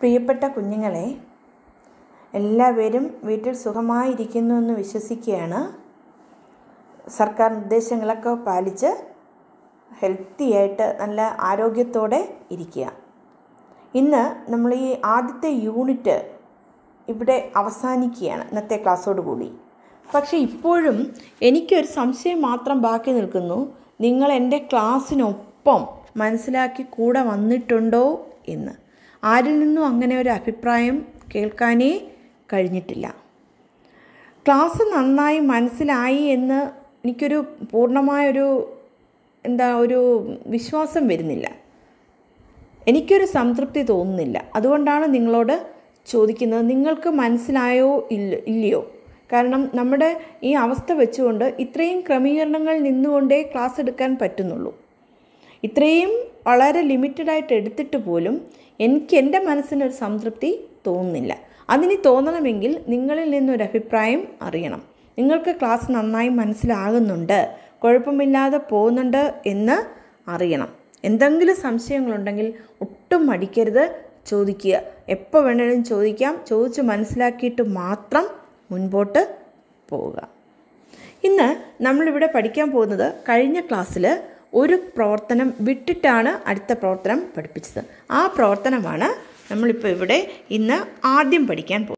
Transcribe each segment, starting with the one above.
പ്രിയപ്പെട്ട കുഞ്ഞുങ്ങളെ എല്ലാവരും വീട്ടിൽ സുഖമായിരിക്കുന്നു എന്ന് വിശ്വസിക്കുകയാണ് സർക്കാർ നിർദ്ദേശങ്ങളൊക്കെ പാലിച്ച് ഹെൽത്തി ആയിട്ട് നല്ല ആരോഗ്യത്തോടെ ഇരിക്കുക ഇന്ന് നമ്മൾ ഈ ആദ്യത്തെ യൂണിറ്റ് ഇവിടെ അവസാനിക്കുകയാണ് ഇന്നത്തെ ക്ലാസ്സോടുകൂടി പക്ഷേ ഇപ്പോഴും എനിക്കൊരു സംശയം മാത്രം ബാക്കി നിൽക്കുന്നു നിങ്ങൾ എൻ്റെ ക്ലാസ്സിനൊപ്പം മനസ്സിലാക്കി കൂടെ വന്നിട്ടുണ്ടോ എന്ന് ആരിൽ നിന്നും അങ്ങനെ ഒരു അഭിപ്രായം കേൾക്കാനേ കഴിഞ്ഞിട്ടില്ല ക്ലാസ് നന്നായി മനസ്സിലായി എന്ന് എനിക്കൊരു പൂർണ്ണമായൊരു എന്താ ഒരു വിശ്വാസം വരുന്നില്ല എനിക്കൊരു സംതൃപ്തി തോന്നുന്നില്ല അതുകൊണ്ടാണ് നിങ്ങളോട് ചോദിക്കുന്നത് നിങ്ങൾക്ക് മനസ്സിലായോ ഇല്ല ഇല്ലയോ കാരണം നമ്മുടെ ഈ അവസ്ഥ വെച്ചുകൊണ്ട് ഇത്രയും ക്രമീകരണങ്ങൾ നിന്നുകൊണ്ടേ ക്ലാസ് എടുക്കാൻ പറ്റുന്നുള്ളൂ ഇത്രയും വളരെ ലിമിറ്റഡായിട്ട് എടുത്തിട്ട് പോലും എനിക്ക് എൻ്റെ മനസ്സിനൊരു സംതൃപ്തി തോന്നുന്നില്ല അതിന് തോന്നണമെങ്കിൽ നിങ്ങളിൽ നിന്നൊരു അഭിപ്രായം അറിയണം നിങ്ങൾക്ക് ക്ലാസ് നന്നായി മനസ്സിലാകുന്നുണ്ട് കുഴപ്പമില്ലാതെ പോകുന്നുണ്ട് എന്ന് അറിയണം എന്തെങ്കിലും സംശയങ്ങളുണ്ടെങ്കിൽ ഒട്ടും മടിക്കരുത് ചോദിക്കുക എപ്പോൾ വേണേലും ചോദിക്കാം ചോദിച്ച് മനസ്സിലാക്കിയിട്ട് മാത്രം മുൻപോട്ട് പോവുക ഇന്ന് നമ്മളിവിടെ പഠിക്കാൻ പോകുന്നത് കഴിഞ്ഞ ക്ലാസ്സിൽ ഒരു പ്രവർത്തനം വിട്ടിട്ടാണ് അടുത്ത പ്രവർത്തനം പഠിപ്പിച്ചത് ആ പ്രവർത്തനമാണ് നമ്മളിപ്പോൾ ഇവിടെ ഇന്ന് ആദ്യം പഠിക്കാൻ പോകുന്നത്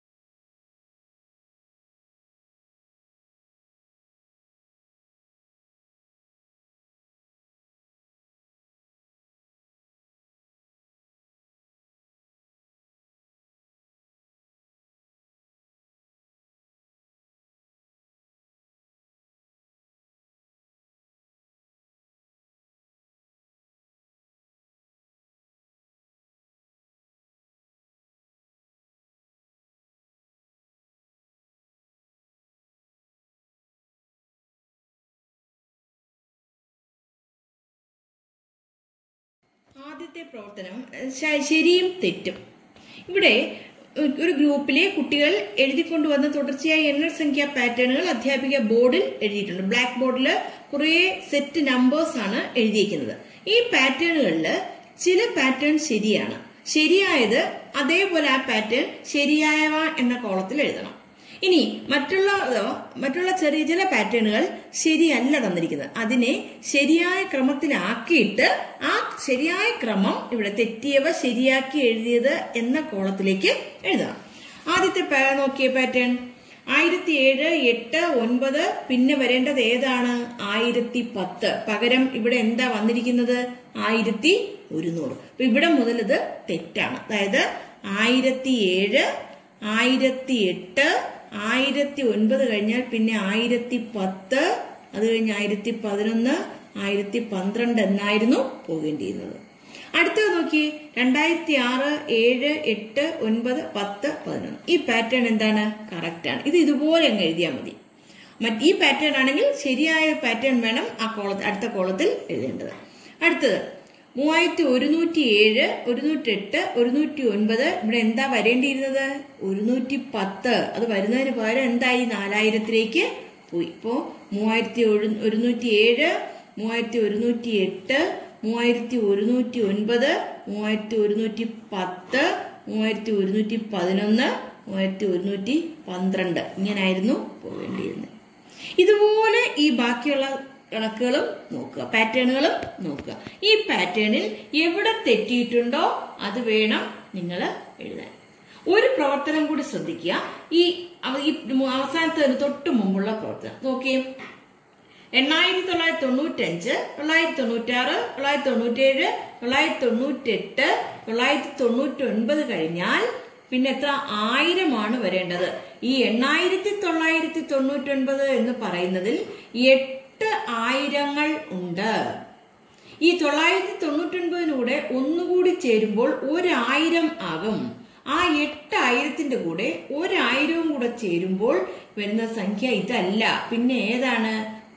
ആദ്യത്തെ പ്രവർത്തനം ശ- ശരിയും തെറ്റും ഇവിടെ ഒരു ഗ്രൂപ്പിലെ കുട്ടികൾ എഴുതിക്കൊണ്ടുവന്ന തുടർച്ചയായ എണ്ണൽ സംഖ്യാ പാറ്റേണുകൾ അധ്യാപിക ബോർഡിൽ എഴുതിയിട്ടുണ്ട് ബ്ലാക്ക് ബോർഡിൽ കുറേ സെറ്റ് നമ്പേഴ്സ് ആണ് എഴുതിയിരിക്കുന്നത് ഈ പാറ്റേണുകളിൽ ചില പാറ്റേൺ ശരിയാണ് ശരിയായത് അതേപോലെ ആ പാറ്റേൺ ശരിയായവ എന്ന കോളത്തിൽ എഴുതണം ഇനി മറ്റുള്ള മറ്റുള്ള ചെറിയ ചില പാറ്റേണുകൾ ശരിയല്ല തന്നിരിക്കുന്നത് അതിനെ ശരിയായ ക്രമത്തിലാക്കിയിട്ട് ആ ശരിയായ ക്രമം ഇവിടെ തെറ്റിയവ ശരിയാക്കി എഴുതിയത് എന്ന കോളത്തിലേക്ക് എഴുതണം ആദ്യത്തെ പാ- നോക്കിയ പാറ്റേൺ ആയിരത്തി ഏഴ് എട്ട് ഒൻപത് പിന്നെ വരേണ്ടത് ഏതാണ് ആയിരത്തി പത്ത് പകരം ഇവിടെ എന്താ വന്നിരിക്കുന്നത് ആയിരത്തി ഒരുന്നൂറ് അപ്പൊ ഇവിടെ മുതൽ ഇത് തെറ്റാണ് അതായത് ആയിരത്തി ഏഴ് ആയിരത്തി എട്ട് ആയിരത്തി ഒൻപത് കഴിഞ്ഞാൽ പിന്നെ ആയിരത്തി പത്ത് അത് കഴിഞ്ഞ് ആയിരത്തി പതിനൊന്ന് ആയിരത്തി പന്ത്രണ്ട് എന്നായിരുന്നു പോകേണ്ടിയിരുന്നത് അടുത്തത് നോക്കി രണ്ടായിരത്തി ആറ് ഏഴ് എട്ട് ഒൻപത് പത്ത് പതിനൊന്ന് ഈ പാറ്റേൺ എന്താണ് കറക്റ്റ് ആണ് ഇത് ഇതുപോലെ അങ്ങ് എഴുതിയാൽ മതി മറ്റ് ഈ പാറ്റേൺ ആണെങ്കിൽ ശരിയായ പാറ്റേൺ വേണം ആ കോളത്തിൽ അടുത്ത കോളത്തിൽ എഴുതേണ്ടത് അടുത്തത് മൂവായിരത്തി ഒരുന്നൂറ്റി ഏഴ് ഒരുന്നൂറ്റി എട്ട് ഒരുന്നൂറ്റി ഒൻപത് ഇവിടെ എന്താ വരേണ്ടിയിരുന്നത് ഒരുന്നൂറ്റി പത്ത് അത് വരുന്നതിന് പകരം എന്തായി നാലായിരത്തിലേക്ക് പോയി ഇപ്പോ മൂവായിരത്തി ഒരു- ഒരുന്നൂറ്റി ഏഴ് മൂവായിരത്തി ഒരുന്നൂറ്റി എട്ട് മൂവായിരത്തി ഒരുന്നൂറ്റി ഒൻപത് മൂവായിരത്തി ഒരുന്നൂറ്റി പത്ത് മൂവായിരത്തി ഒരുന്നൂറ്റി പതിനൊന്ന് മൂവായിരത്തി ഒരുന്നൂറ്റി പന്ത്രണ്ട് ഇങ്ങനായിരുന്നു പോകേണ്ടിയിരുന്നത് ഇതുപോലെ ഈ ബാക്കിയുള്ള കണക്കുകളും നോക്കുക പാറ്റേണുകളും നോക്കുക ഈ പാറ്റേണിൽ എവിടെ തെറ്റിയിട്ടുണ്ടോ അത് വേണം നിങ്ങൾ എഴുതാൻ ഒരു പ്രവർത്തനം കൂടി ശ്രദ്ധിക്കുക ഈ അവ- ഈ അവസാനത്തെ തൊട്ട് മുമ്പുള്ള പ്രവർത്തനം നോക്കിയേ എണ്ണായിരത്തി തൊള്ളായിരത്തി തൊണ്ണൂറ്റഞ്ച് തൊള്ളായിരത്തി തൊണ്ണൂറ്റാറ് തൊള്ളായിരത്തി തൊണ്ണൂറ്റേഴ് തൊള്ളായിരത്തി തൊണ്ണൂറ്റെട്ട് തൊള്ളായിരത്തി തൊണ്ണൂറ്റി ഒൻപത് കഴിഞ്ഞാൽ പിന്നെ എത്ര ആയിരമാണ് വരേണ്ടത് ഈ എണ്ണായിരത്തി തൊള്ളായിരത്തി തൊണ്ണൂറ്റി ഒൻപത് എന്ന് പറയുന്നതിൽ എട്ട് ആയിരങ്ങൾ ഉണ്ട് ഈ തൊള്ളായിരത്തി തൊണ്ണൂറ്റി ഒൻപതിനൂടെ ഒന്നുകൂടി ചേരുമ്പോൾ ഒരായിരം ആകും ആ എട്ടായിരത്തിന്റെ കൂടെ ഒരായിരവും കൂടെ ചേരുമ്പോൾ വരുന്ന സംഖ്യ ഇതല്ല പിന്നെ ഏതാണ്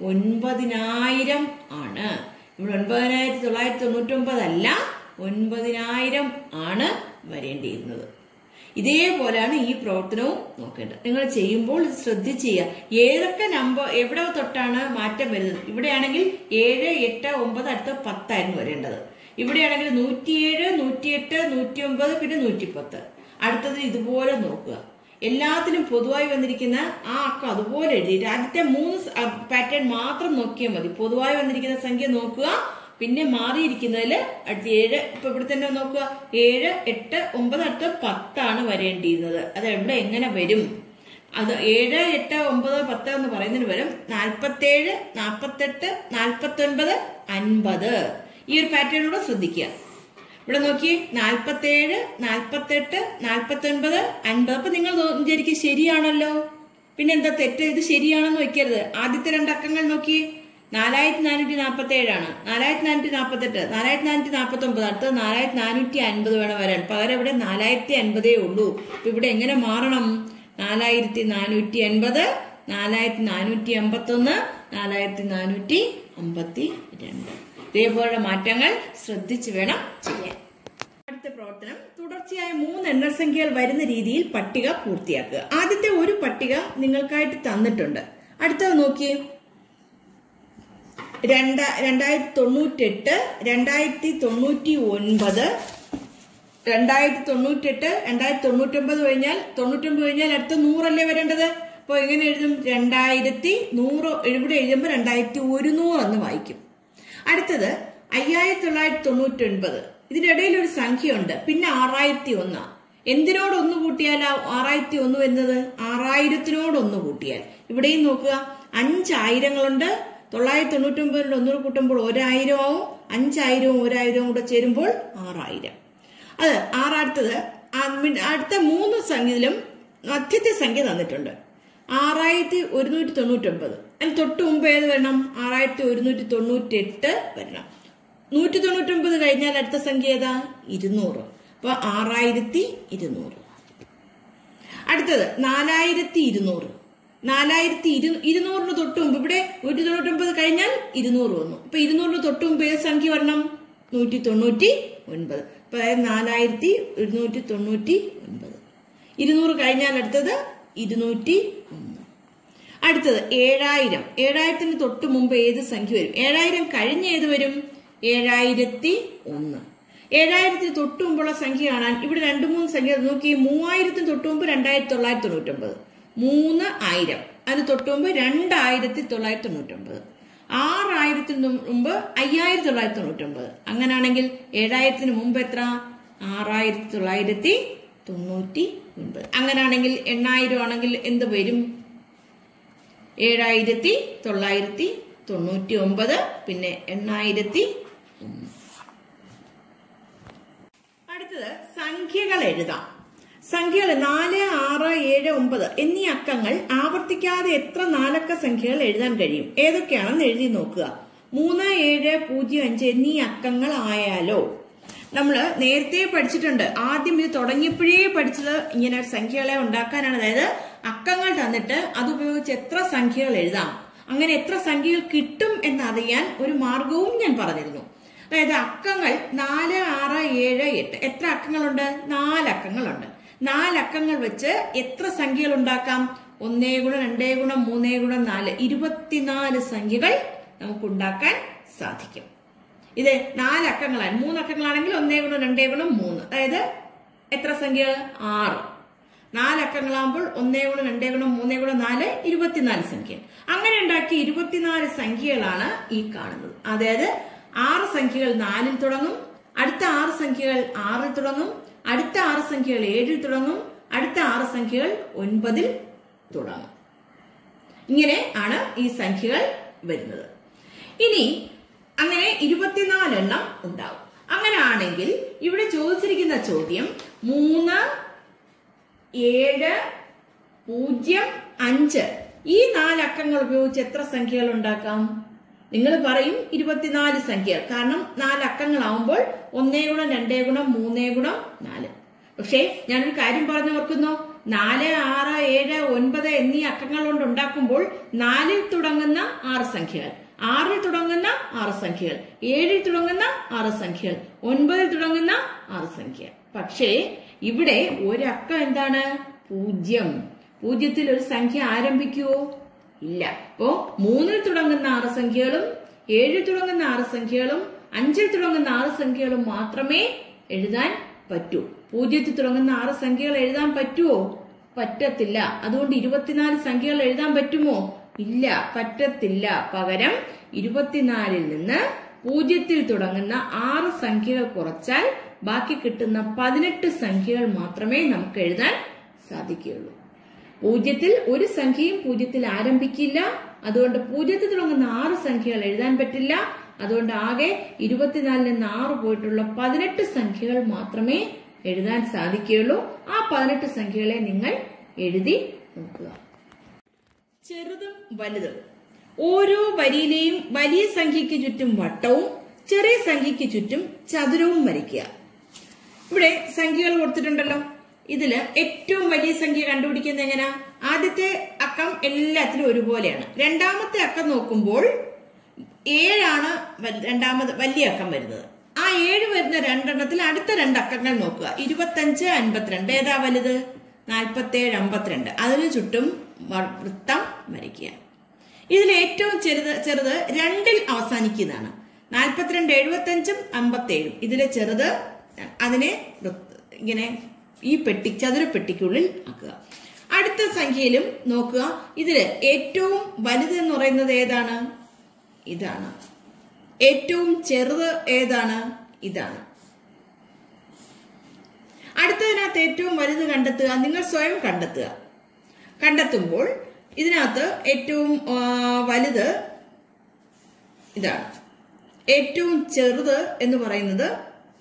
ഒൻപതിനായിരം ആണ് ഇവിടെ ഒൻപതിനായിരത്തി തൊള്ളായിരത്തി തൊണ്ണൂറ്റി ഒമ്പത് അല്ല ഒൻപതിനായിരം ആണ് വരേണ്ടിയിരുന്നത് ഇതേപോലെയാണ് ഈ പ്രവർത്തനവും നോക്കേണ്ടത് നിങ്ങൾ ചെയ്യുമ്പോൾ ഇത് ശ്രദ്ധിച്ച് ചെയ്യുക ഏതൊക്കെ നമ്പർ എവിടെ തൊട്ടാണ് മാറ്റം വരുന്നത് ഇവിടെയാണെങ്കിൽ ഏഴ് എട്ട് ഒമ്പത് അടുത്ത പത്തായിരുന്നു വരേണ്ടത് ഇവിടെയാണെങ്കിൽ നൂറ്റിയേഴ് നൂറ്റിയെട്ട് നൂറ്റി ഒമ്പത് പിന്നെ നൂറ്റിപ്പത്ത് അടുത്തത് ഇതുപോലെ നോക്കുക എല്ലാത്തിനും പൊതുവായി വന്നിരിക്കുന്ന ആ അക്കം അതുപോലെ എഴുതി ആദ്യത്തെ മൂന്ന് പാറ്റേൺ മാത്രം നോക്കിയാൽ മതി പൊതുവായി വന്നിരിക്കുന്ന സംഖ്യ നോക്കുക പിന്നെ മാറിയിരിക്കുന്നതിൽ അടുത്ത ഏഴ് ഇപ്പൊ ഇവിടെ തന്നെ നോക്കുക ഏഴ് എട്ട് ഒമ്പത് അടുത്ത് പത്താണ് വരേണ്ടിയിരുന്നത് അത് എവിടെ എങ്ങനെ വരും അത് ഏഴ് എട്ട് ഒമ്പത് പത്ത് എന്ന് പറയുന്നതിന് പകരം നാൽപ്പത്തേഴ് നാൽപ്പത്തെട്ട് നാൽപ്പത്തൊൻപത് അൻപത് ഈ ഒരു പാറ്റേണൂടെ ശ്രദ്ധിക്കുക ഇവിടെ നോക്കി നാൽപ്പത്തേഴ് നാൽപ്പത്തെട്ട് നാൽപ്പത്തൊൻപത് അൻപത് അപ്പൊ നിങ്ങൾ തോ- വിചാരിക്കും ശരിയാണല്ലോ പിന്നെ എന്താ തെറ്റ് ഇത് ശരിയാണെന്ന് വെക്കരുത് ആദ്യത്തെ രണ്ടക്കങ്ങൾ നോക്കി നാലായിരത്തി നാനൂറ്റി നാൽപ്പത്തി ഏഴാണ് നാലായിരത്തി നാനൂറ്റി നാൽപ്പത്തെട്ട് നാലായിരത്തി നാനൂറ്റി നാൽപ്പത്തി ഒമ്പത് അടുത്തത് നാലായിരത്തി നാനൂറ്റി അൻപത് വേണം വരാൻ പകരം ഇവിടെ നാലായിരത്തി അൻപതേ ഉള്ളൂ അപ്പൊ ഇവിടെ എങ്ങനെ മാറണം നാലായിരത്തി നാനൂറ്റി അൻപത് നാലായിരത്തി നാനൂറ്റി അമ്പത്തി ഒന്ന് നാലായിരത്തി നാനൂറ്റി അമ്പത്തി രണ്ട് ഇതേപോലുള്ള മാറ്റങ്ങൾ ശ്രദ്ധിച്ചു വേണം ചെയ്യാൻ അടുത്ത പ്രവർത്തനം തുടർച്ചയായ മൂന്ന് എണ്ണസംഖ്യകൾ വരുന്ന രീതിയിൽ പട്ടിക പൂർത്തിയാക്കുക ആദ്യത്തെ ഒരു പട്ടിക നിങ്ങൾക്കായിട്ട് തന്നിട്ടുണ്ട് അടുത്തത് നോക്കിയേ രണ്ട രണ്ടായിരത്തി തൊണ്ണൂറ്റെട്ട് രണ്ടായിരത്തി തൊണ്ണൂറ്റി ഒൻപത് രണ്ടായിരത്തി തൊണ്ണൂറ്റെട്ട് രണ്ടായിരത്തി തൊണ്ണൂറ്റൊമ്പത് കഴിഞ്ഞാൽ തൊണ്ണൂറ്റൊമ്പത് കഴിഞ്ഞാൽ അടുത്ത നൂറല്ലേ വരേണ്ടത് അപ്പൊ എങ്ങനെ എഴുതും രണ്ടായിരത്തി നൂറ് ഇവിടെ എഴുതുമ്പോൾ രണ്ടായിരത്തി ഒരുന്നൂറ് എന്ന് വായിക്കും അടുത്തത് അയ്യായിരത്തി തൊള്ളായിരത്തി തൊണ്ണൂറ്റി ഒൻപത് ഇതിന്റെ ഇടയിൽ ഒരു സംഖ്യയുണ്ട് പിന്നെ ആറായിരത്തി ഒന്ന് എന്തിനോട് ഒന്ന് കൂട്ടിയാൽ ആ ആറായിരത്തി ഒന്ന് എന്നത് ആറായിരത്തിനോട് ഒന്ന് കൂട്ടിയാൽ ഇവിടെയും നോക്കുക അഞ്ചായിരങ്ങളുണ്ട് തൊള്ളായിരത്തി തൊണ്ണൂറ്റി ഒമ്പതിനോട് ഒന്നുകൂടെ കൂട്ടുമ്പോൾ ഒരായിരം ആവും അഞ്ചായിരവും ഒരായിരവും കൂടെ ചേരുമ്പോൾ ആറായിരം അത് ആറാടുത്തത് ആ മിൻ- അടുത്ത മൂന്ന് സംഖ്യയിലും മധ്യത്തെ സംഖ്യ തന്നിട്ടുണ്ട് ആറായിരത്തി ഒരുന്നൂറ്റി തൊണ്ണൂറ്റി ഒമ്പത് അതിന് തൊട്ട് മുമ്പ് ഏത് വരണം ആറായിരത്തി ഒരുന്നൂറ്റി തൊണ്ണൂറ്റി എട്ട് വരണം നൂറ്റി തൊണ്ണൂറ്റി ഒമ്പത് കഴിഞ്ഞാൽ അടുത്ത സംഖ്യ ഏതാ ഇരുന്നൂറ് അപ്പൊ ആറായിരത്തി ഇരുന്നൂറ് അടുത്തത് നാലായിരത്തി ഇരുന്നൂറ് നാലായിരത്തി ഇരു ഇരുന്നൂറിന് തൊട്ട് മുമ്പ് ഇവിടെ നൂറ്റി തൊണ്ണൂറ്റി ഒമ്പത് കഴിഞ്ഞാൽ ഇരുന്നൂറ് വന്നു അപ്പൊ ഇരുന്നൂറിന് തൊട്ട് മുമ്പ് ഏത് സംഖ്യ വരണം നൂറ്റി തൊണ്ണൂറ്റി ഒൻപത് അപ്പൊ അതായത് നാലായിരത്തി ഇരുന്നൂറ്റി തൊണ്ണൂറ്റി ഒൻപത് ഇരുന്നൂറ് കഴിഞ്ഞാൽ അടുത്തത് ഇരുന്നൂറ്റി ഒന്ന് അടുത്തത് ഏഴായിരം ഏഴായിരത്തിന് തൊട്ട് മുമ്പ് ഏത് സംഖ്യ വരും ഏഴായിരം കഴിഞ്ഞ ഏത് വരും ഏഴായിരത്തി ഒന്ന് ഏഴായിരത്തിന് തൊട്ട് മുമ്പുള്ള സംഖ്യ കാണാൻ ഇവിടെ രണ്ട് മൂന്ന് സംഖ്യ നോക്കി മൂവായിരത്തിന് തൊട്ട് മുമ്പ് രണ്ടായിരത്തി തൊള്ളായിരത്തി തൊണ്ണൂറ്റൊമ്പത് മൂന്ന് ആയിരം അതിന് തൊട്ട് മുമ്പ് രണ്ടായിരത്തി തൊള്ളായിരത്തി തൊണ്ണൂറ്റൊമ്പത് ആറായിരത്തിന് മുമ്പ് അയ്യായിരത്തി തൊള്ളായിരത്തി തൊണ്ണൂറ്റൊമ്പത് അങ്ങനാണെങ്കിൽ ഏഴായിരത്തിന് മുമ്പ് എത്ര ആറായിരത്തി തൊള്ളായിരത്തി തൊണ്ണൂറ്റി ഒൻപത് അങ്ങനാണെങ്കിൽ എണ്ണായിരം ആണെങ്കിൽ എന്ത് വരും ഏഴായിരത്തി തൊള്ളായിരത്തി തൊണ്ണൂറ്റി ഒമ്പത് പിന്നെ എണ്ണായിരത്തി ഒന്ന് അടുത്തത് സംഖ്യകൾ എഴുതാം സംഖ്യകൾ നാല് ആറ് ഏഴ് ഒമ്പത് എന്നീ അക്കങ്ങൾ ആവർത്തിക്കാതെ എത്ര നാലക്ക സംഖ്യകൾ എഴുതാൻ കഴിയും ഏതൊക്കെയാണെന്ന് എഴുതി നോക്കുക മൂന്ന് ഏഴ് പൂജ്യം അഞ്ച് എന്നീ അക്കങ്ങൾ ആയാലോ നമ്മൾ നേരത്തെ പഠിച്ചിട്ടുണ്ട് ആദ്യം ഇത് തുടങ്ങിയപ്പോഴേ പഠിച്ചത് ഇങ്ങനെ സംഖ്യകളെ ഉണ്ടാക്കാനാണ് അതായത് അക്കങ്ങൾ തന്നിട്ട് അതുപയോഗിച്ച് എത്ര സംഖ്യകൾ എഴുതാം അങ്ങനെ എത്ര സംഖ്യകൾ കിട്ടും എന്നറിയാൻ ഒരു മാർഗവും ഞാൻ പറഞ്ഞിരുന്നു അതായത് അക്കങ്ങൾ നാല് ആറ് ഏഴ് എട്ട് എത്ര അക്കങ്ങളുണ്ട് നാല് അക്കങ്ങളുണ്ട് നാല് അക്കങ്ങൾ വെച്ച് എത്ര സംഖ്യകൾ ഉണ്ടാക്കാം ഒന്നേ ഗുണം രണ്ടേ ഗുണം മൂന്നേ ഗുണം നാല് ഇരുപത്തിനാല് സംഖ്യകൾ നമുക്ക് ഉണ്ടാക്കാൻ സാധിക്കും ഇത് നാല് അക്കങ്ങളാണ് മൂന്ന് അക്കങ്ങളാണെങ്കിൽ ഒന്നേ ഗുണം രണ്ടേ ഗുണം മൂന്ന് അതായത് എത്ര സംഖ്യകൾ ആറ് നാല് അക്കങ്ങളാകുമ്പോൾ ഒന്നേ ഗുണം രണ്ടേ ഗുണം മൂന്നേ ഗുണം നാല് ഇരുപത്തിനാല് സംഖ്യ അങ്ങനെ ഉണ്ടാക്കിയ ഇരുപത്തിനാല് സംഖ്യകളാണ് ഈ കാണുന്നത് അതായത് ആറ് സംഖ്യകൾ നാലിൽ തുടങ്ങും അടുത്ത ആറ് സംഖ്യകൾ ആറിൽ തുടങ്ങും അടുത്ത ആറ് സംഖ്യകൾ ഏഴിൽ തുടങ്ങും അടുത്ത ആറ് സംഖ്യകൾ ഒൻപതിൽ തുടങ്ങും ഇങ്ങനെ ആണ് ഈ സംഖ്യകൾ വരുന്നത് ഇനി അങ്ങനെ ഇരുപത്തിനാലെണ്ണം ഉണ്ടാവും അങ്ങനെ ആണെങ്കിൽ ഇവിടെ ചോദിച്ചിരിക്കുന്ന ചോദ്യം മൂന്ന് ഏഴ് പൂജ്യം അഞ്ച് ഈ നാല് അക്കങ്ങൾ ഉപയോഗിച്ച് എത്ര സംഖ്യകൾ ഉണ്ടാക്കാം നിങ്ങൾ പറയും ഇരുപത്തിനാല് സംഖ്യ കാരണം നാല് അക്കങ്ങളാവുമ്പോൾ ഒന്നേ ഗുണം രണ്ടേ ഗുണം മൂന്നേ ഗുണം നാല് പക്ഷേ ഞാനൊരു കാര്യം പറഞ്ഞു ഓർക്കുന്നു നാല് ആറ് ഏഴ് ഒൻപത് എന്നീ അക്കങ്ങൾ കൊണ്ട് ഉണ്ടാക്കുമ്പോൾ നാലിൽ തുടങ്ങുന്ന ആറ് സംഖ്യകൾ ആറിൽ തുടങ്ങുന്ന ആറ് സംഖ്യകൾ ഏഴിൽ തുടങ്ങുന്ന ആറ് സംഖ്യകൾ ഒൻപതിൽ തുടങ്ങുന്ന ആറ് സംഖ്യ പക്ഷേ ഇവിടെ ഒരക്കം എന്താണ് പൂജ്യം പൂജ്യത്തിൽ ഒരു സംഖ്യ ആരംഭിക്കുവോ ഇല്ല അപ്പോ മൂന്നിൽ തുടങ്ങുന്ന ആറ് സംഖ്യകളും ഏഴിൽ തുടങ്ങുന്ന ആറ് സംഖ്യകളും അഞ്ചിൽ തുടങ്ങുന്ന ആറ് സംഖ്യകൾ മാത്രമേ എഴുതാൻ പറ്റൂ പൂജ്യത്തിൽ തുടങ്ങുന്ന ആറ് സംഖ്യകൾ എഴുതാൻ പറ്റുമോ പറ്റത്തില്ല അതുകൊണ്ട് ഇരുപത്തിനാല് സംഖ്യകൾ എഴുതാൻ പറ്റുമോ ഇല്ല പറ്റത്തില്ല പകരം ഇരുപത്തിനാലിൽ നിന്ന് പൂജ്യത്തിൽ തുടങ്ങുന്ന ആറ് സംഖ്യകൾ കുറച്ചാൽ ബാക്കി കിട്ടുന്ന പതിനെട്ട് സംഖ്യകൾ മാത്രമേ നമുക്ക് എഴുതാൻ സാധിക്കുകയുള്ളൂ പൂജ്യത്തിൽ ഒരു സംഖ്യയും പൂജ്യത്തിൽ ആരംഭിക്കില്ല അതുകൊണ്ട് പൂജ്യത്തിൽ തുടങ്ങുന്ന ആറ് സംഖ്യകൾ എഴുതാൻ പറ്റില്ല അതുകൊണ്ട് ആകെ ഇരുപത്തിനാലിൽ നിന്ന് ആറ് പോയിട്ടുള്ള പതിനെട്ട് സംഖ്യകൾ മാത്രമേ എഴുതാൻ സാധിക്കുകയുള്ളൂ ആ പതിനെട്ട് സംഖ്യകളെ നിങ്ങൾ എഴുതി നോക്കുക ചെറുതും വലുതും ഓരോ വരിയിലെയും വലിയ സംഖ്യയ്ക്ക് ചുറ്റും വട്ടവും ചെറിയ സംഖ്യയ്ക്ക് ചുറ്റും ചതുരവും വരയ്ക്കുക ഇവിടെ സംഖ്യകൾ കൊടുത്തിട്ടുണ്ടല്ലോ ഇതില് ഏറ്റവും വലിയ സംഖ്യ കണ്ടുപിടിക്കുന്നത് എങ്ങനെയാ ആദ്യത്തെ അക്കം എല്ലാത്തിലും ഒരുപോലെയാണ് രണ്ടാമത്തെ അക്കം നോക്കുമ്പോൾ ഏഴാണ് വൽ- രണ്ടാമത് വലിയ അക്കം വരുന്നത് ആ ഏഴ് വരുന്ന രണ്ടെണ്ണത്തിൽ അടുത്ത രണ്ട് അക്കങ്ങൾ നോക്കുക ഇരുപത്തഞ്ച് അൻപത്തിരണ്ട് ഏതാ വലുത് നാൽപ്പത്തേഴ് അമ്പത്തിരണ്ട് അതിന് ചുറ്റും വ- വൃത്തം വരയ്ക്കുക ഇതിൽ ഏറ്റവും ചെറുത് ചെറുത് രണ്ടിൽ അവസാനിക്കുന്നതാണ് നാൽപ്പത്തിരണ്ട് എഴുപത്തഞ്ചും അമ്പത്തേഴും ഇതിലെ ചെറുത് അതിനെ വൃത്ത- ഇങ്ങനെ ഈ പെട്ടി ചതുര പെട്ടിക്കുള്ളിൽ ആക്കുക അടുത്ത സംഖ്യയിലും നോക്കുക ഇതില് ഏറ്റവും വലുത് എന്ന് പറയുന്നത് ഏതാണ് ഇതാണ് ഏറ്റവും ചെറുത് ഏതാണ് ഇതാണ് അടുത്തതിനകത്ത് ഏറ്റവും വലുത് കണ്ടെത്തുക നിങ്ങൾ സ്വയം കണ്ടെത്തുക കണ്ടെത്തുമ്പോൾ ഇതിനകത്ത് ഏറ്റവും ആ, വലുത് ഇതാണ് ഏറ്റവും ചെറുത് എന്ന് പറയുന്നത്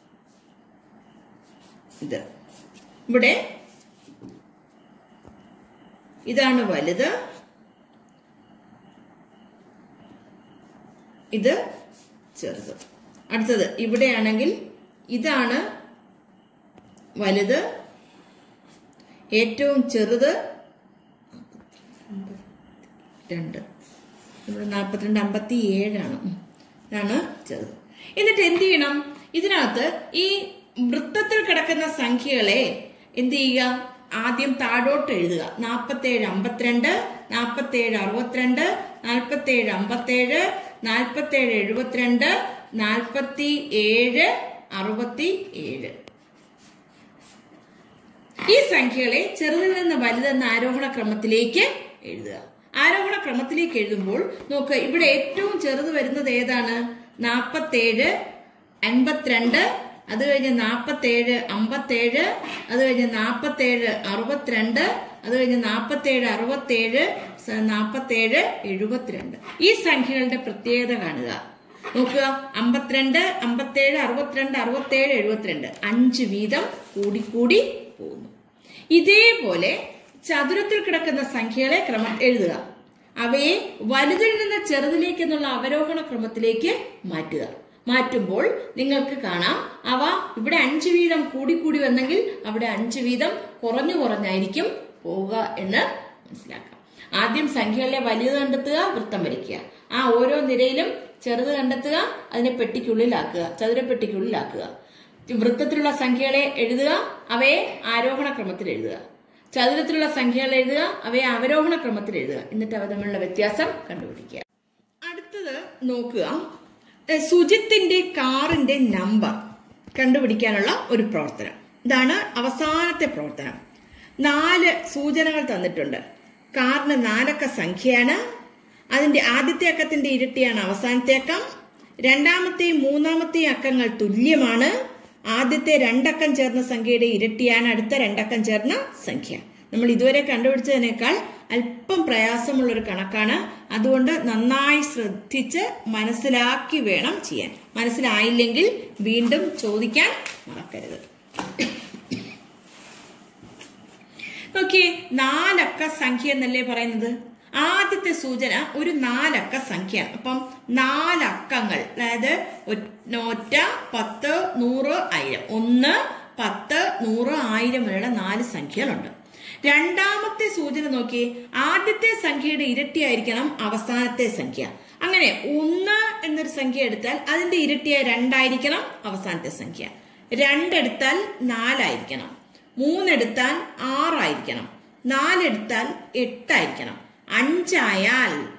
ഇത് ഇവിടെ ഇതാണ് വലുത് ഇത് ചെറുത് അടുത്തത് ഇവിടെയാണെങ്കിൽ ഇതാണ് വലുത് ഏറ്റവും ചെറുത് രണ്ട് ഇവിടെ നാൽപ്പത്തിരണ്ട് അമ്പത്തി ഏഴാണ് ഉം. ഇതാണ് ചെറുത് എന്നിട്ട് എന്ത് ചെയ്യണം ഇതിനകത്ത് ഈ വൃത്തത്തിൽ കിടക്കുന്ന സംഖ്യകളെ എന്ത് ചെയ്യുക ആദ്യം താഴോട്ട് എഴുതുക നാൽപ്പത്തേഴ് അമ്പത്തിരണ്ട് നാൽപ്പത്തേഴ് അറുപത്തിരണ്ട് നാൽപ്പത്തേഴ് അമ്പത്തേഴ് നാൽപ്പത്തേഴ് എഴുപത്തിരണ്ട് നാൽപ്പത്തി ഏഴ് അറുപത്തി ഏഴ് ഈ സംഖ്യകളെ ചെറുതിൽ നിന്ന് വലുതെന്ന ആരോഹണ ക്രമത്തിലേക്ക് എഴുതുക ആരോഹണ ക്രമത്തിലേക്ക് എഴുതുമ്പോൾ നോക്ക് ഇവിടെ ഏറ്റവും ചെറുത് വരുന്നത് ഏതാണ് നാപ്പത്തേഴ് അൻപത്തിരണ്ട് അത് കഴിഞ്ഞ് നാപ്പത്തേഴ് അമ്പത്തേഴ് അത് കഴിഞ്ഞ് നാപ്പത്തേഴ് അറുപത്തിരണ്ട് അത് കഴിഞ്ഞ് നാപ്പത്തേഴ് അറുപത്തേഴ് സ- നാപ്പത്തേഴ് എഴുപത്തിരണ്ട് ഈ സംഖ്യകളുടെ പ്രത്യേകത കാണുക നോക്കുക അമ്പത്തിരണ്ട് അമ്പത്തേഴ് അറുപത്തിരണ്ട് അറുപത്തേഴ് എഴുപത്തിരണ്ട് അഞ്ച് വീതം കൂടിക്കൂടി പോകുന്നു ഇതേപോലെ ചതുരത്തിൽ കിടക്കുന്ന സംഖ്യകളെ ക്രമം എഴുതുക അവയെ വലുതിൽ നിന്ന് ചെറുതിലേക്ക് എന്നുള്ള അവരോഹണ ക്രമത്തിലേക്ക് മാറ്റുക മാറ്റുമ്പോൾ നിങ്ങൾക്ക് കാണാം അവ ഇവിടെ അഞ്ച് വീതം കൂടിക്കൂടി വന്നെങ്കിൽ അവിടെ അഞ്ച് വീതം കുറഞ്ഞു കുറഞ്ഞായിരിക്കും പോവുക എന്ന് മനസ്സിലാക്കാം ആദ്യം സംഖ്യകളിലെ വലുത് കണ്ടെത്തുക വൃത്തം വരയ്ക്കുക ആ ഓരോ നിരയിലും ചെറുത് കണ്ടെത്തുക അതിനെ പെട്ടിക്കുള്ളിലാക്കുക ചതുരപ്പെട്ടിക്കുള്ളിലാക്കുക വൃത്തത്തിലുള്ള സംഖ്യകളെ എഴുതുക അവയെ ആരോഹണ ക്രമത്തിൽ എഴുതുക ചതുരത്തിലുള്ള സംഖ്യകൾ എഴുതുക അവയെ അവരോഹണ ക്രമത്തിൽ എഴുതുക എന്നിട്ട് അവ തമ്മിലുള്ള വ്യത്യാസം കണ്ടുപിടിക്കുക അടുത്തത് നോക്കുക ഏ, സുജിത്തിന്റെ കാറിന്റെ നമ്പർ കണ്ടുപിടിക്കാനുള്ള ഒരു പ്രവർത്തനം ഇതാണ് അവസാനത്തെ പ്രവർത്തനം നാല് സൂചനകൾ തന്നിട്ടുണ്ട് കാറിന് നാലക്ക സംഖ്യയാണ് അതിന്റെ ആദ്യത്തെ അക്കത്തിന്റെ ഇരട്ടിയാണ് അവസാനത്തെ അക്കം രണ്ടാമത്തെയും മൂന്നാമത്തെയും അക്കങ്ങൾ തുല്യമാണ് ആദ്യത്തെ രണ്ടക്കം ചേർന്ന സംഖ്യയുടെ ഇരട്ടിയാണ് അടുത്ത രണ്ടക്കം ചേർന്ന സംഖ്യ നമ്മൾ ഇതുവരെ കണ്ടുപിടിച്ചതിനേക്കാൾ അല്പം പ്രയാസമുള്ള ഒരു കണക്കാണ് അതുകൊണ്ട് നന്നായി ശ്രദ്ധിച്ച് മനസ്സിലാക്കി വേണം ചെയ്യാൻ മനസ്സിലായില്ലെങ്കിൽ വീണ്ടും ചോദിക്കാൻ മറക്കരുത് നോക്കിയേ നാലക്ക സംഖ്യ എന്നല്ലേ പറയുന്നത് ആദ്യത്തെ സൂചന ഒരു നാലക്ക സംഖ്യയാണ് അപ്പം നാലക്കങ്ങൾ അതായത് ഒ- ഒറ്റ പത്ത് നൂറ് ആയിരം ഒന്ന് പത്ത് നൂറ് ആയിരം വരെയുള്ള നാല് സംഖ്യകളുണ്ട് രണ്ടാമത്തെ സൂചന നോക്കി ആദ്യത്തെ സംഖ്യയുടെ ഇരട്ടിയായിരിക്കണം അവസാനത്തെ സംഖ്യ അങ്ങനെ ഒന്ന് എന്നൊരു സംഖ്യ എടുത്താൽ അതിന്റെ ഇരട്ടിയായ രണ്ടായിരിക്കണം അവസാനത്തെ സംഖ്യ രണ്ടെടുത്താൽ നാലായിരിക്കണം മൂന്നെടുത്താൽ ആറായിരിക്കണം നാലെടുത്താൽ എട്ടായിരിക്കണം അഞ്ചായാൽ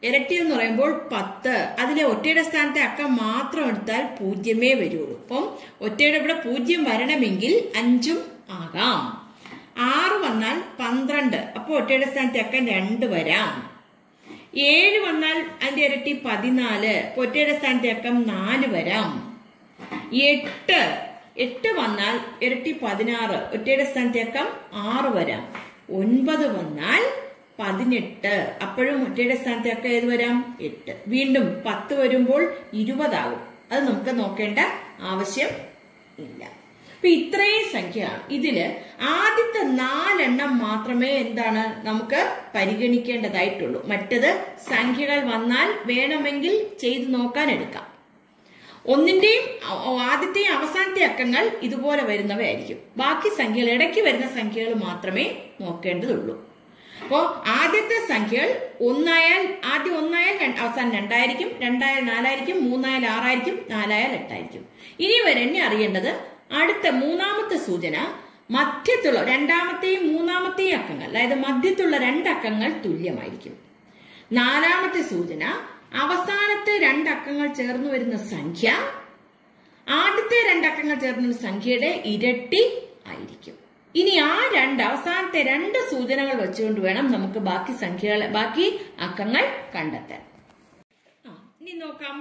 ഇരട്ടി എന്ന് പറയുമ്പോൾ പത്ത് അതിലെ ഒറ്റയുടെ സ്ഥാനത്തെ അക്കം മാത്രം എടുത്താൽ പൂജ്യമേ വരുള്ളൂ അപ്പം ഒറ്റയുടെ ഇവിടെ പൂജ്യം വരണമെങ്കിൽ അഞ്ചും ആകാം ആറ് വന്നാൽ പന്ത്രണ്ട് അപ്പോൾ ഒറ്റയുടെ സ്ഥാനത്തെ അക്കം രണ്ട് വരാം ഏഴ് വന്നാൽ അതിന്റെ ഇരട്ടി പതിനാല് അപ്പോൾ ഒറ്റയുടെ സ്ഥാനത്തെ അക്കം നാല് വരാം എട്ട് എട്ട് വന്നാൽ ഇരട്ടി പതിനാറ് ഒറ്റയുടെ സ്ഥാനത്തെ അക്കം ആറ് വരാം ഒൻപത് വന്നാൽ പതിനെട്ട് അപ്പോഴും ഒറ്റയുടെ സ്ഥാനത്തെ അക്കം ഏത് വരാം എട്ട് വീണ്ടും പത്ത് വരുമ്പോൾ ഇരുപതാകും അത് നമുക്ക് നോക്കേണ്ട ആവശ്യം ഇല്ല അപ്പൊ ഇത്രയും സംഖ്യ ഇതില് ആദ്യത്തെ നാലെണ്ണം മാത്രമേ എന്താണ് നമുക്ക് പരിഗണിക്കേണ്ടതായിട്ടുള്ളൂ മറ്റത് സംഖ്യകൾ വന്നാൽ വേണമെങ്കിൽ ചെയ്തു നോക്കാൻ എടുക്കാം ഒന്നിന്റെയും അ- ആദ്യത്തെയും അവസാനത്തെ അക്കങ്ങൾ ഇതുപോലെ വരുന്നവയായിരിക്കും ബാക്കി സംഖ്യകൾ ഇടയ്ക്ക് വരുന്ന സംഖ്യകൾ മാത്രമേ നോക്കേണ്ടതുള്ളൂ അപ്പോ ആദ്യത്തെ സംഖ്യകൾ ഒന്നായാൽ ആദ്യം ഒന്നായാൽ രണ്ട്- അവസാനം രണ്ടായിരിക്കും രണ്ടായാൽ നാലായിരിക്കും മൂന്നായാൽ ആറായിരിക്കും നാലായാൽ എട്ടായിരിക്കും ഇനി വരെ എന്നെ അറിയേണ്ടത് അടുത്ത മൂന്നാമത്തെ സൂചന മധ്യത്തുള്ള രണ്ടാമത്തെയും മൂന്നാമത്തെയും അക്കങ്ങൾ അതായത് മധ്യത്തുള്ള രണ്ടക്കങ്ങൾ തുല്യമായിരിക്കും നാലാമത്തെ സൂചന അവസാനത്തെ രണ്ടക്കങ്ങൾ ചേർന്ന് വരുന്ന സംഖ്യ ആദ്യത്തെ രണ്ടക്കങ്ങൾ ചേർന്ന് വരുന്ന സംഖ്യയുടെ ഇരട്ടി ആയിരിക്കും ഇനി ആ രണ്ട് അവസാനത്തെ രണ്ട് സൂചനകൾ വെച്ചുകൊണ്ട് വേണം നമുക്ക് ബാക്കി സംഖ്യകളെ ബാക്കി അക്കങ്ങൾ കണ്ടെത്താൻ ആ, ഇനി നോക്കാം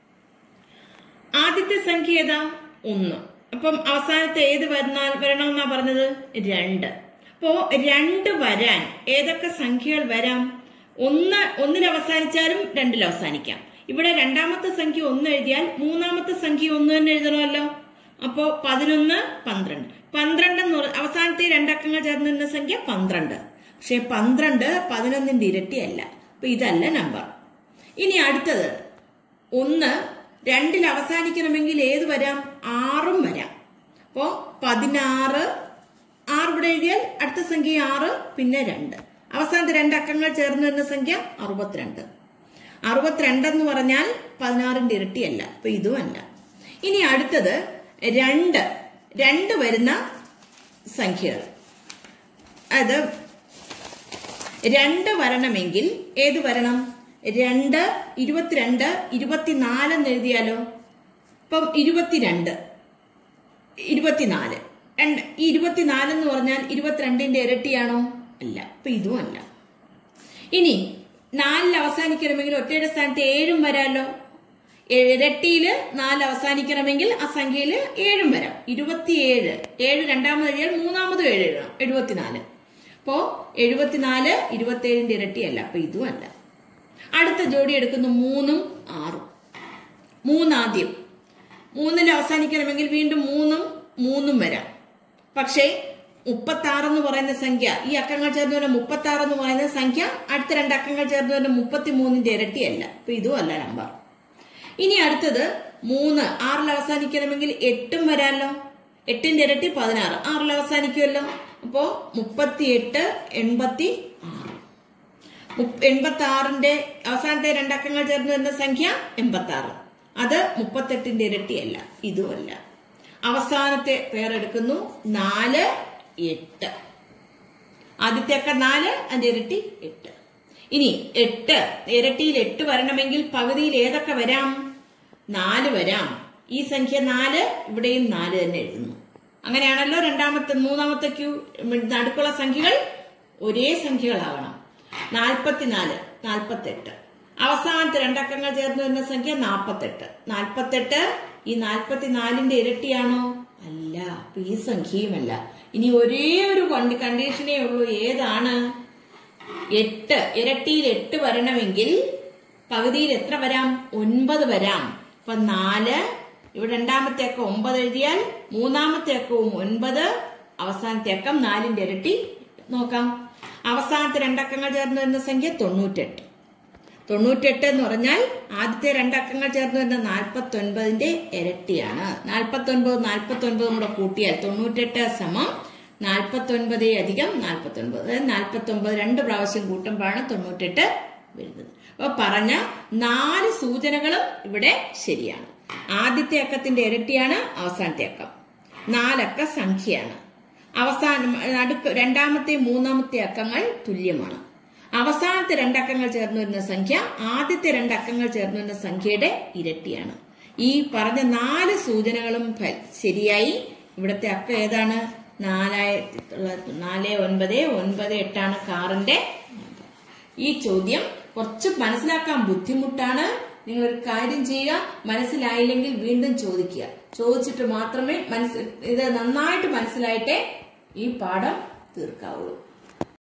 ആദ്യത്തെ സംഖ്യ ഏതാ ഒന്ന് അപ്പം അവസാനത്തെ ഏത് വന്നാൽ വരണമെന്നാ പറഞ്ഞത് രണ്ട് അപ്പോ രണ്ട് വരാൻ ഏതൊക്കെ സംഖ്യകൾ വരാം ഒന്ന് ഒന്നിൽ അവസാനിച്ചാലും രണ്ടിൽ അവസാനിക്കാം ഇവിടെ രണ്ടാമത്തെ സംഖ്യ ഒന്ന് എഴുതിയാൽ മൂന്നാമത്തെ സംഖ്യ ഒന്ന് തന്നെ എഴുതണമല്ലോ അപ്പോ പതിനൊന്ന് പന്ത്രണ്ട് പന്ത്രണ്ട് എന്ന് പറ- അവസാനത്തെ രണ്ടക്കങ്ങൾ ചേർന്ന് നിന്ന സംഖ്യ പന്ത്രണ്ട് പക്ഷെ പന്ത്രണ്ട് പതിനൊന്നിന്റെ ഇരട്ടിയല്ല അപ്പൊ ഇതല്ല നമ്പർ ഇനി അടുത്തത് ഒന്ന് രണ്ടിൽ അവസാനിക്കണമെങ്കിൽ ഏത് വരാം ആറും വരാം അപ്പോ പതിനാറ് ആറ് ഇവിടെ എഴുതിയാൽ അടുത്ത സംഖ്യ ആറ് പിന്നെ രണ്ട് അവസാനത്തെ രണ്ട് അക്കങ്ങൾ ചേർന്ന് വരുന്ന സംഖ്യ അറുപത്തിരണ്ട് അറുപത്തിരണ്ട് എന്ന് പറഞ്ഞാൽ പതിനാറിന്റെ ഇരട്ടിയല്ല അപ്പൊ ഇതുമല്ല ഇനി അടുത്തത് രണ്ട് രണ്ട് വരുന്ന സംഖ്യകൾ അത് രണ്ട് വരണമെങ്കിൽ ഏത് വരണം രണ്ട് ഇരുപത്തിരണ്ട് ഇരുപത്തിനാലെന്ന് എഴുതിയാലോ ഇപ്പം ഇരുപത്തിരണ്ട് ഇരുപത്തിനാല് രണ്ട് ഈ ഇരുപത്തിനാല് എന്ന് പറഞ്ഞാൽ ഇരുപത്തിരണ്ടിന്റെ ഇരട്ടിയാണോ അല്ല അപ്പൊ ഇതും അല്ല ഇനി നാലിൽ അവസാനിക്കണമെങ്കിൽ ഒറ്റയുടെ സ്ഥാനത്ത് ഏഴും വരാമല്ലോ ഇരട്ടിയില് നാല് അവസാനിക്കണമെങ്കിൽ ആ സംഖ്യയില് ഏഴും വരാം ഇരുപത്തിയേഴ് ഏഴ് രണ്ടാമത് എഴുതിയാൽ മൂന്നാമത് ഏഴ് എഴുതണം എഴുപത്തിനാല് അപ്പോ എഴുപത്തിനാല് ഇരുപത്തിയേഴിന്റെ ഇരട്ടിയല്ല അപ്പൊ ഇതും അല്ല അടുത്ത ജോഡി എടുക്കുന്നു മൂന്നും ആറും മൂന്നാദ്യം മൂന്നിൽ അവസാനിക്കണമെങ്കിൽ വീണ്ടും മൂന്നും മൂന്നും വരാം പക്ഷേ മുപ്പത്തി എന്ന് പറയുന്ന സംഖ്യ ഈ അക്കങ്ങൾ ചേർന്ന് വരുന്ന മുപ്പത്തി എന്ന് പറയുന്ന സംഖ്യ അടുത്ത രണ്ട് അക്കങ്ങൾ ചേർന്ന് വരുന്ന മുപ്പത്തി മൂന്നിന്റെ ഇരട്ടിയല്ല അപ്പൊ ഇതും അല്ല നമ്പർ ഇനി അടുത്തത് മൂന്ന് ആറിൽ അവസാനിക്കണമെങ്കിൽ എട്ടും വരാമല്ലോ എട്ടിന്റെ ഇരട്ടി പതിനാറ് ആറിൽ അവസാനിക്കുമല്ലോ അപ്പോ മുപ്പത്തിയെട്ട് എൺപത്തി ആറ് എൺപത്തി ആറിന്റെ അവസാനത്തെ രണ്ടക്കങ്ങൾ ചേർന്ന് വരുന്ന സംഖ്യ എൺപത്തി ആറ് അത് മുപ്പത്തെട്ടിന്റെ ഇരട്ടിയല്ല ഇതുമല്ല അവസാനത്തെ പേരെടുക്കുന്നു നാല് എട്ട് ആദ്യത്തെ അക്ക നാല് അതിന്റെ ഇരട്ടി എട്ട് ഇനി എട്ട് ഇരട്ടിയിൽ എട്ട് വരണമെങ്കിൽ പകുതിയിൽ ഏതൊക്കെ വരാം നാല് വരാം ഈ സംഖ്യ നാല് ഇവിടെയും നാല് തന്നെ എഴുതുന്നു അങ്ങനെയാണല്ലോ രണ്ടാമത്തെ മൂന്നാമത്തെ ക്യൂ നടുക്കുള്ള സംഖ്യകൾ ഒരേ സംഖ്യകളാവണം നാൽപ്പത്തിനാല് നാൽപ്പത്തെട്ട് അവസാനത്തെ രണ്ടക്കങ്ങൾ ചേർന്ന് വരുന്ന സംഖ്യ നാൽപ്പത്തെട്ട് നാൽപ്പത്തെട്ട് ഈ നാൽപ്പത്തിനാലിന്റെ ഇരട്ടിയാണോ അല്ല അപ്പൊ ഈ സംഖ്യയുമല്ല ഇനി ഒരേ ഒരു കണ്ടി- കണ്ടീഷനേ ഉള്ളൂ ഏതാണ് എട്ട് ഇരട്ടിയിൽ എട്ട് വരണമെങ്കിൽ പകുതിയിൽ എത്ര വരാം ഒൻപത് വരാം അപ്പൊ നാല് ഇവിടെ രണ്ടാമത്തെ അക്കം ഒമ്പത് എഴുതിയാൽ മൂന്നാമത്തെ അക്കവും ഒൻപത് അവസാനത്തെ അക്കം നാലിന്റെ ഇരട്ടി നോക്കാം അവസാനത്തെ രണ്ടക്കങ്ങൾ ചേർന്ന് വരുന്ന സംഖ്യ തൊണ്ണൂറ്റെട്ട് തൊണ്ണൂറ്റെട്ട് എന്ന് പറഞ്ഞാൽ ആദ്യത്തെ രണ്ടക്കങ്ങൾ ചേർന്ന് വരുന്ന നാൽപ്പത്തി ഒൻപതിന്റെ ഇരട്ടിയാണ് നാൽപ്പത്തി ഒൻപത് നാൽപ്പത്തി ഒൻപത് കൂടെ കൂട്ടിയാൽ തൊണ്ണൂറ്റെട്ട് സമം നാൽപ്പത്തി ഒൻപത് അധികം നാൽപ്പത്തി ഒൻപത് അതായത് നാൽപ്പത്തി ഒൻപത് രണ്ട് പ്രാവശ്യം കൂട്ടുമ്പോഴാണ് തൊണ്ണൂറ്റെട്ട് വരുന്നത് അപ്പൊ പറഞ്ഞ നാല് സൂചനകളും ഇവിടെ ശരിയാണ് ആദ്യത്തെ അക്കത്തിന്റെ ഇരട്ടിയാണ് അവസാനത്തെ അക്കം നാലക്ക സംഖ്യയാണ് അവസാനം നടുക്ക് രണ്ടാമത്തെ മൂന്നാമത്തെ അക്കങ്ങൾ തുല്യമാണ് അവസാനത്തെ രണ്ടക്കങ്ങൾ ചേർന്ന് വരുന്ന സംഖ്യ ആദ്യത്തെ രണ്ടക്കങ്ങൾ ചേർന്ന് വരുന്ന സംഖ്യയുടെ ഇരട്ടിയാണ് ഈ പറഞ്ഞ നാല് സൂചനകളും ഫ- ശരിയായി ഇവിടുത്തെ അക്കം ഏതാണ് നാലായിരത്തി തൊള്ളായിരത്തി നാല് ഒൻപത് ഒൻപത് എട്ടാണ് കാറിന്റെ ഈ ചോദ്യം കുറച്ച് മനസ്സിലാക്കാൻ ബുദ്ധിമുട്ടാണ് നിങ്ങൾ ഒരു കാര്യം ചെയ്യുക മനസ്സിലായില്ലെങ്കിൽ വീണ്ടും ചോദിക്കുക ചോദിച്ചിട്ട് മാത്രമേ മനസ്സ് ഇത് നന്നായിട്ട് മനസ്സിലായിട്ടേ ഈ പാഠം തീർക്കാവുള്ളൂ